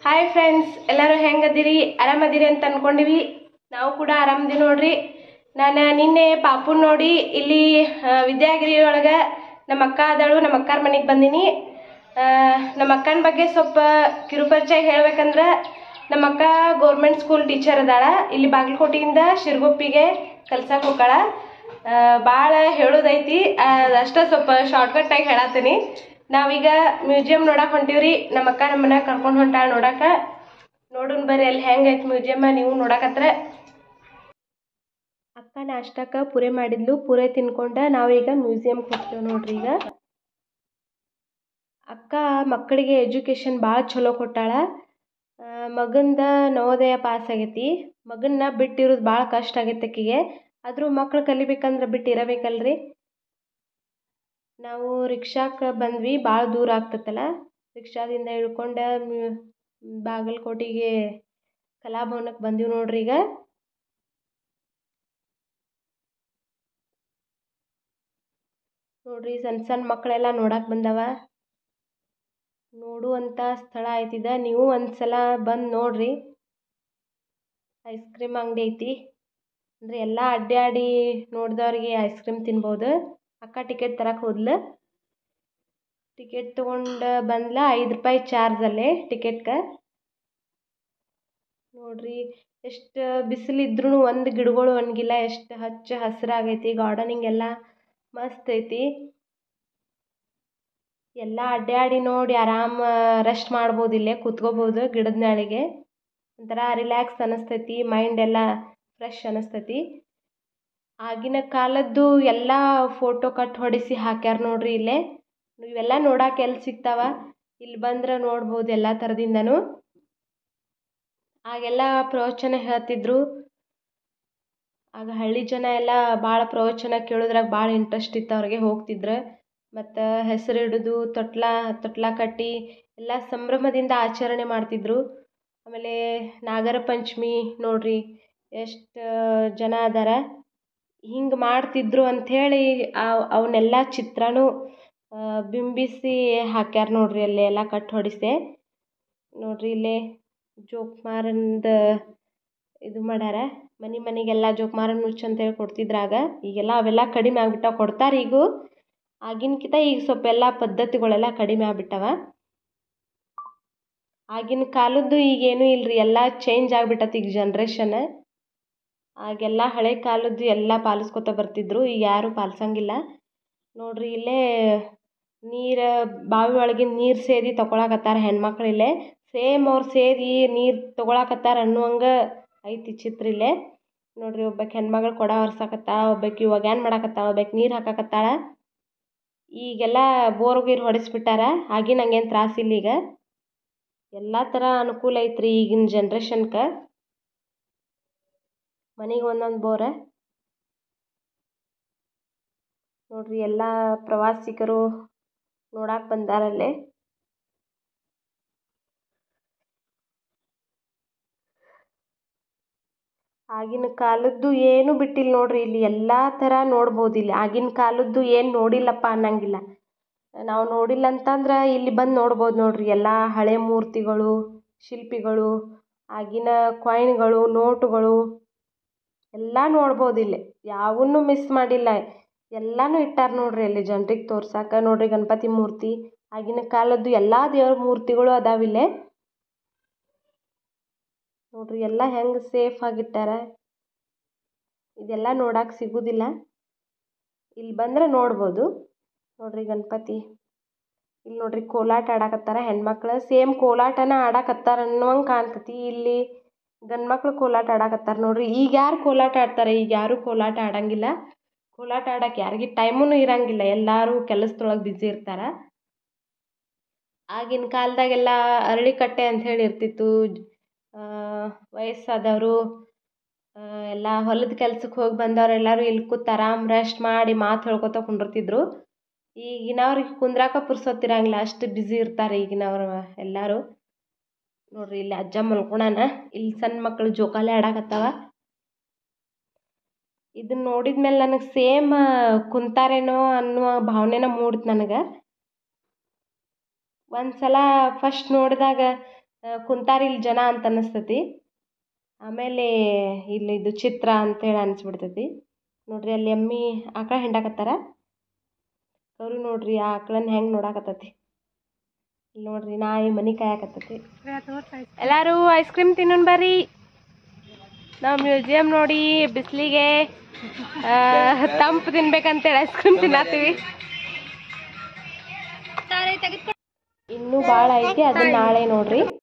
hi friends ಎಲ್ಲರೂ ಹೆಂಗದಿರಿ ಆರಾಮದಿರಿ ಅಂತ ಅನ್ಕೊಂಡಿವಿ ನಾವು ಕೂಡ ಆರಾಮದಿ ನೋಡ್ರಿ ನಾನು ನಿನ್ನೆ ಪಾಪುನ್ ನೋಡಿ ಇಲ್ಲಿ ಆ, ವಿದ್ಯಾಗಿರಿ ಒಳಗೆ ನಮ್ಮ ಅಕ್ಕ ಆದಳು ನಮ್ಮ ಅಕ್ಕಾರ ಮನೆಗೆ ಬಂದೀನಿ ಆ, ನಮ್ಮ ಅಕ್ಕನ ಬಗ್ಗೆ ಸ್ವಲ್ಪ ಕಿರುಪರಿಚಯ ಹೇಳ್ಬೇಕಂದ್ರೆ ನಮ್ಮ ಅಕ್ಕ ಗೌರ್ಮೆಂಟ್ ಸ್ಕೂಲ್ ಟೀಚರ್ ಅದಾಳ ಇಲ್ಲಿ ಬಾಗಲಕೋಟೆಯಿಂದ ಶಿರಗುಪ್ಪಿಗೆ ಕಲ್ಸಕ್ಕೆ ಹೋಗಾಳ ಭಾಳ ಹೇಳೋದೈತಿ ಅಷ್ಟೇ ಸ್ವಲ್ಪ ಶಾರ್ಟ್ಕಟ್ ಆಗಿ ಹೇಳತ್ತೀನಿ ನಾವೀಗ ಮ್ಯೂಸಿಯಂ ನೋಡಕ್ ಹೊಂಟೀವ್ರಿ ನಮ್ಮ ಅಕ್ಕ ನಮ್ಮನ್ನ ಕರ್ಕೊಂಡು ಹೊಂಟಾಳ ನೋಡಾಕ ನೋಡುನ್ ಬರ್ರಿ ಅಲ್ಲಿ ಹೆಂಗೈತಿ ಮ್ಯೂಸಿಯಂ ನೀವು ನೋಡಕತ್ರ ಅಕ್ಕ ನಾಷ್ಟಕ್ಕ ಪುರೆ ಮಾಡಿದ್ಲು ಪುರೆ ತಿನ್ಕೊಂಡ ನಾವೀಗ ಮ್ಯೂಸಿಯಂಗೆ ಹೋಗ್ತೇವೆ ನೋಡ್ರಿ ಈಗ ಅಕ್ಕ ಮಕ್ಕಳಿಗೆ ಎಜುಕೇಷನ್ ಭಾಳ ಚಲೋ ಕೊಟ್ಟಾಳ ಆ, ಮಗಂದ ನವೋದಯ ಪಾಸ್ ಆಗೈತಿ ಮಗನ್ನ ಬಿಟ್ಟಿರೋದು ಭಾಳ ಕಷ್ಟ ಆಗೈತೆ ಆಕಿಗೆ ಆದರೂ ಮಕ್ಳು ಕಲಿಬೇಕಂದ್ರೆ ಬಿಟ್ಟು ಇರಬೇಕಲ್ರಿ ನಾವು ರಿಕ್ಷಾಕ್ಕೆ ಬಂದ್ವಿ ಭಾಳ ದೂರ ಆಗ್ತತ್ತಲ್ಲ ರಿಕ್ಷಾದಿಂದ ಇಳ್ಕೊಂಡು ಮ್ಯೂ ಬಾಗಲಕೋಟೆಗೆ ಕಲಾಭವನಕ್ಕೆ ಬಂದೀವಿ ನೋಡ್ರಿ ಈಗ ನೋಡ್ರಿ ಸಣ್ಣ ಸಣ್ಣ ಮಕ್ಕಳೆಲ್ಲ ನೋಡಕ್ಕೆ ಬಂದವ ನೋಡುವಂಥ ಸ್ಥಳ ಐತಿದ ನೀವು ಒಂದ್ಸಲ ಬಂದು ನೋಡ್ರಿ ಐಸ್ ಕ್ರೀಮ್ ಅಂಗಡಿ ಐತಿ ಅಂದರೆ ಎಲ್ಲ ಅಡ್ಡಾಡಿ ನೋಡಿದವ್ರಿಗೆ ಐಸ್ ಕ್ರೀಮ್ ತಿನ್ಬೋದು ಅಕ್ಕ ಟಿಕೆಟ್ ತರಕ್ಕೆ ಹೋದ್ಲು ಟಿಕೆಟ್ ತೊಗೊಂಡು ಬಂದ್ಲ ಐದು ರೂಪಾಯಿ ಚಾರ್ಜ್ ಅಲ್ಲೇ ಟಿಕೆಟ್ಗೆ ನೋಡ್ರಿ ಎಷ್ಟು ಬಿಸಿಲಿದ್ರೂ ಒಂದು ಗಿಡಗಳು ಒಣಗಿಲ್ಲ ಎಷ್ಟು ಹಚ್ಚ ಹಸಿರಾಗೈತಿ ಗಾರ್ಡನಿಂಗ್ ಎಲ್ಲ ಮಸ್ತ್ ಐತಿ ಎಲ್ಲ ಅಡ್ಡಾಡಿ ನೋಡಿ ಆರಾಮ ರೆಸ್ಟ್ ಮಾಡ್ಬೋದು ಇಲ್ಲೇ ಕೂತ್ಕೋಬೋದು ಗಿಡದ ನೆರಳಿಗೆ ಒಂಥರ ರಿಲ್ಯಾಕ್ಸ್ ಅನ್ನಿಸ್ತೈತಿ ಮೈಂಡ್ ಎಲ್ಲ ಫ್ರೆಶ್ ಅನ್ನಿಸ್ತೈತಿ ಆಗಿನ ಕಾಲದ್ದು ಎಲ್ಲ ಫೋಟೋ ಕಟ್ ಹೊಡಿಸಿ ಹಾಕ್ಯಾರ ನೋಡ್ರಿ ಇಲ್ಲೇ ಇವೆಲ್ಲ ನೋಡಕ್ಕೆ ಎಲ್ಲಿ ಸಿಗ್ತಾವ ಇಲ್ಲಿ ಬಂದ್ರೆ ನೋಡ್ಬೋದು ಎಲ್ಲ ಥರದಿಂದನೂ ಆಗೆಲ್ಲ ಪ್ರವಚನ ಹೇಳ್ತಿದ್ರು ಆಗ ಹಳ್ಳಿ ಜನ ಎಲ್ಲ ಭಾಳ ಪ್ರವಚನ ಕೇಳೋದ್ರಾಗ ಭಾಳ ಇಂಟ್ರೆಸ್ಟ್ ಇತ್ತು ಅವ್ರಿಗೆ ಹೋಗ್ತಿದ್ರು ಮತ್ತು ಹೆಸರು ಇಡೋದು ತೊಟ್ಲ ತೊಟ್ಲ ಕಟ್ಟಿ ಎಲ್ಲ ಸಂಭ್ರಮದಿಂದ ಆಚರಣೆ ಮಾಡ್ತಿದ್ರು ಆಮೇಲೆ ನಾಗರ ಪಂಚಮಿ ನೋಡ್ರಿ ಎಷ್ಟು ಜನ ಅದಾರ ಹಿಂಗೆ ಮಾಡ್ತಿದ್ರು ಅಂಥೇಳಿ ಅವನ್ನೆಲ್ಲ ಚಿತ್ರನೂ ಆ, ಬಿಂಬಿಸಿ ಹಾಕ್ಯಾರ ನೋಡ್ರಿ ಅಲ್ಲಿ ಎಲ್ಲ ಕಟ್ ಹೊಡಿಸಿ ನೋಡ್ರಿ ಇಲ್ಲೇ ಜೋಕುಮಾರನ್ದ ಇದು ಮಾಡ್ಯಾರ ಮನೆ ಮನೆಗೆಲ್ಲ ಜೋಕುಮಾರನ್ ನುಚ್ಚು ಅಂತೇಳಿ ಕೊಡ್ತಿದ್ರಾಗ ಈಗೆಲ್ಲ ಅವೆಲ್ಲ ಕಡಿಮೆ ಆಗ್ಬಿಟ್ಟಾವ ಕೊಡ್ತಾರೆ ಈಗೂ ಆಗಿನ್ಕಿಂತ ಈಗ ಸ್ವಲ್ಪ ಎಲ್ಲ ಪದ್ಧತಿಗಳೆಲ್ಲ ಕಡಿಮೆ ಆಗ್ಬಿಟ್ಟವ ಆಗಿನ ಕಾಲದ್ದು ಈಗೇನೂ ಇಲ್ರಿ ಎಲ್ಲ ಚೇಂಜ್ ಆಗ್ಬಿಟ್ಟತಿ ಈಗ ಜನ್ರೇಷನ್ ಆಗೆಲ್ಲ ಹಳೆ ಕಾಲದ್ದು ಎಲ್ಲ ಪಾಲಿಸ್ಕೊತ ಬರ್ತಿದ್ರು ಈಗ ಯಾರೂ ಪಾಲಿಸಂಗಿಲ್ಲ ನೋಡ್ರಿ ಇಲ್ಲೇ ನೀರು ಬಾವಿ ಒಳಗಿನ ನೀರು ಸೇದಿ ತಗೊಳಕತ್ತಾರ ಹೆಣ್ಮಕ್ಳು ಇಲ್ಲೇ ಸೇಮ್ ಅವ್ರು ಸೇದಿ ನೀರು ತಗೊಳಕತ್ತಾರ ಅನ್ನುವಂಗೆ ಐತಿ ಚಿತ್ರ ಇಲ್ಲೇ ನೋಡ್ರಿ ಒಬ್ಬಾಕಿ ಹೆಣ್ಮಗಳು ಕೊಡ ಒರ್ಸಾಕತ್ತಾಳ ಒಬ್ಬಾಕಿ ಒಗ್ಯಾನ ಮಾಡಾಕತ್ತಾಳ ಒಬ್ಬಾಕಿ ನೀರು ಹಾಕಾಕತ್ತಾಳ ಈಗೆಲ್ಲ ಬೋರ್ ಗೀರ್ ಹೊಡೆಸ್ಬಿಟ್ಟಾರ ಆಗಿನ ಹಂಗೇನು ತ್ರಾಸಿಲ್ಲ ಈಗ ಎಲ್ಲ ಥರ ಅನುಕೂಲ ಐತ್ರಿ ಈಗಿನ ಜನ್ರೇಷನ್ಗೆ ಮನೆಗೆ ಒಂದೊಂದು ಬೋರ ನೋಡ್ರಿ ಎಲ್ಲ ಪ್ರವಾಸಿಗರು ನೋಡಕ್ಕೆ ಬಂದಾರಲ್ಲೇ ಆಗಿನ ಕಾಲದ್ದು ಏನು ಬಿಟ್ಟಿಲ್ಲ ನೋಡ್ರಿ ಇಲ್ಲಿ ಎಲ್ಲ ಥರ ನೋಡ್ಬೋದು ಇಲ್ಲಿ ಆಗಿನ ಕಾಲದ್ದು ಏನು ನೋಡಿಲ್ಲಪ್ಪ ಅನ್ನಂಗಿಲ್ಲ ನಾವು ನೋಡಿಲ್ಲ ಅಂತಂದ್ರೆ ಇಲ್ಲಿ ಬಂದು ನೋಡ್ಬೋದು ನೋಡ್ರಿ ಎಲ್ಲ ಹಳೆ ಮೂರ್ತಿಗಳು ಶಿಲ್ಪಿಗಳು ಆಗಿನ ಕಾಯಿನ್ಗಳು ನೋಟುಗಳು ಎಲ್ಲ ನೋಡ್ಬೋದು ಇಲ್ಲಿ ಯಾವನ್ನೂ ಮಿಸ್ ಮಾಡಿಲ್ಲ ಎಲ್ಲನೂ ಇಟ್ಟಾರ ನೋಡ್ರಿ ಅಲ್ಲಿ ಜನ್ರಿಗೆ ತೋರ್ಸಕ್ಕೆ ನೋಡ್ರಿ ಗಣಪತಿ ಮೂರ್ತಿ ಆಗಿನ ಕಾಲದ್ದು ಎಲ್ಲ ದೇವ್ರ ಮೂರ್ತಿಗಳು ಅದಾವಿಲ್ಲೇ ನೋಡ್ರಿ ಎಲ್ಲ ಹೆಂಗೆ ಸೇಫ್ ಆಗಿಟ್ಟಾರ ಇದೆಲ್ಲ ನೋಡಕ್ಕೆ ಸಿಗೋದಿಲ್ಲ ಇಲ್ಲಿ ಬಂದ್ರೆ ನೋಡ್ಬೋದು ನೋಡ್ರಿ ಗಣಪತಿ ಇಲ್ಲಿ ನೋಡ್ರಿ ಕೋಲಾಟ ಆಡಕತ್ತಾರ ಹೆಣ್ಮಕ್ಳು ಸೇಮ್ ಕೋಲಾಟನ ಆಡಕತ್ತಾರ ಅನ್ನುವಂಗೆ ಕಾಣ್ತತಿ ಇಲ್ಲಿ ಗಂಡು ಮಕ್ಳು ಕೋಲಾಟ ಆಡಕತ್ತಾರ ನೋಡ್ರಿ ಈಗ ಯಾರು ಕೋಲಾಟ ಆಡ್ತಾರೆ ಈಗ ಯಾರೂ ಕೋಲಾಟ ಆಡಂಗಿಲ್ಲ ಕೋಲಾಟ ಆಡಕ್ಕೆ ಯಾರಿಗೆ ಟೈಮೂ ಇರಂಗಿಲ್ಲ ಎಲ್ಲರೂ ಕೆಲಸದೊಳಗೆ ಬ್ಯುಸಿ ಇರ್ತಾರೆ ಆಗಿನ ಕಾಲದಾಗೆಲ್ಲ ಅರಳಿಕಟ್ಟೆ ಅಂಥೇಳಿ ಇರ್ತಿತ್ತು ವಯಸ್ಸಾದವರು ಎಲ್ಲ ಹೊಲದ ಕೆಲ್ಸಕ್ಕೆ ಹೋಗಿ ಬಂದವ್ರು ಎಲ್ಲರೂ ಇಲ್ಲಿ ಕೂತು ಆರಾಮ್ ರೆಸ್ಟ್ ಮಾಡಿ ಮಾತು ಹೇಳ್ಕೊತ ಕುಂಡಿರ್ತಿದ್ರು ಈಗಿನವ್ರಿಗೆ ಕುಂದ್ರಾಕ ಪುರ್ಸೊತ್ತಿರಂಗಿಲ್ಲ ಅಷ್ಟು ಬ್ಯುಸಿ ಇರ್ತಾರೆ ಈಗಿನವ್ರು ಎಲ್ಲರೂ ನೋಡ್ರಿ ಇಲ್ಲಿ ಅಜ್ಜ ಮಲ್ಕೊಳಾನ ಇಲ್ಲಿ ಸಣ್ಣ ಮಕ್ಕಳು ಜೋಕಾಲಿ ಆಡಕತ್ತಾವ ಇದನ್ನ ನೋಡಿದ ಮೇಲೆ ನನಗೆ ಸೇಮ್ ಕುಂತಾರೇನೋ ಅನ್ನುವ ಭಾವನೆನ ಮೂಡ್ತು ನನಗೆ ಒಂದು ಸಲ ಫಸ್ಟ್ ನೋಡಿದಾಗ ಕುಂತಾರ ಇಲ್ಲಿ ಜನ ಅಂತ ಅನ್ನಿಸ್ತೈತಿ ಆಮೇಲೆ ಇಲ್ಲಿ ಇದು ಚಿತ್ರ ಅಂತೇಳಿ ಅನಿಸ್ಬಿಡ್ತೈತಿ ನೋಡ್ರಿ ಅಲ್ಲಿ ಎಮ್ಮಿ ಆಕಳ ಹಿಂಡಾಕತ್ತಾರ ಅವರು ನೋಡ್ರಿ ಆ ಆಕಳನ್ನ ಹೆಂಗೆ ನೋಡಾಕತ್ತೈತಿ ಇಲ್ಲಿ ನೋಡ್ರಿ ನಾಯಿ ಮನೆ ಕಾಯಕತ್ತೈತಿ ಎಲ್ಲರೂ ಐಸ್ ಕ್ರೀಮ್ ತಿನ್ನೋಣ ಬರ್ರಿ ನಾವು ಮ್ಯೂಸಿಯಂ ನೋಡಿ ಬಿಸಿಲಿಗೆ ತಂಪು ತಿನ್ಬೇಕಂತೇಳಿ ಐಸ್ ಕ್ರೀಮ್ ತಿನ್ನತ್ತೀವಿ ಇನ್ನೂ ಭಾಳ ಐತಿ ಅದನ್ನ ನಾಳೆ ನೋಡ್ರಿ